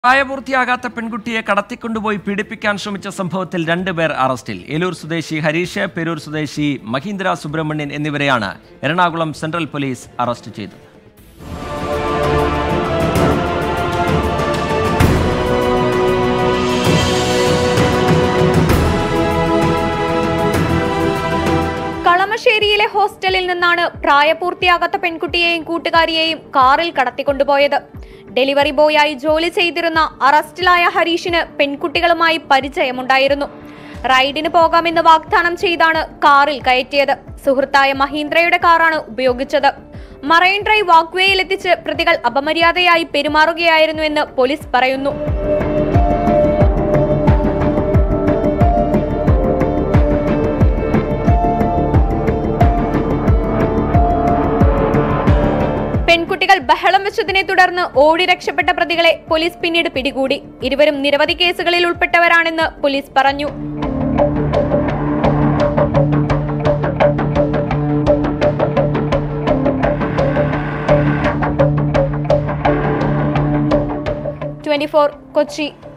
പ്രായപൂർത്തിയാകാത്ത പെൺകുട്ടിയെ കടത്തിക്കൊണ്ടുപോയി പീഡിപ്പിക്കാൻ ശ്രമിച്ച സംഭവത്തിൽ രണ്ടുപേർ അറസ്റ്റിൽ ഏലൂർ സ്വദേശി ഹരീഷ് പേരൂർ സ്വദേശി മഹീന്ദ്ര സുബ്രഹ്മണ്യൻ എന്നിവരെയാണ് എറണാകുളം സെൻട്രൽ പോലീസ് അറസ്റ്റ് ചെയ്തത് കളമശ്ശേരിയിലെ ഹോസ്റ്റലിൽ നിന്നാണ് പ്രായപൂർത്തിയാകാത്ത പെൺകുട്ടിയെയും കൂട്ടുകാരിയെയും കാറിൽ കടത്തിക്കൊണ്ടുപോയത് ഡെലിവറി ബോയായി ജോലി ചെയ്തിരുന്ന അറസ്റ്റിലായ ഹരീഷിന് പെൺകുട്ടികളുമായി പരിചയമുണ്ടായിരുന്നു റൈഡിന് പോകാമെന്ന് വാഗ്ദാനം ചെയ്താണ് കാറിൽ കയറ്റിയത് സുഹൃത്തായ മഹീന്ദ്രയുടെ കാറാണ് ഉപയോഗിച്ചത് മറൈൻ ഡ്രൈവ് വാക്വേയിലെത്തിച്ച് പ്രതികൾ അപമര്യാദയായി പെരുമാറുകയായിരുന്നുവെന്ന് പോലീസ് പറയുന്നു പെൺകുട്ടികൾ ബഹളം വെച്ചതിനെ തുടർന്ന് ഓടി രക്ഷപ്പെട്ട പ്രതികളെ പോലീസ് പിന്നീട് പിടികൂടി ഇരുവരും നിരവധി കേസുകളിൽ ഉൾപ്പെട്ടവരാണെന്ന് പോലീസ് പറഞ്ഞു ട്വന്റി കൊച്ചി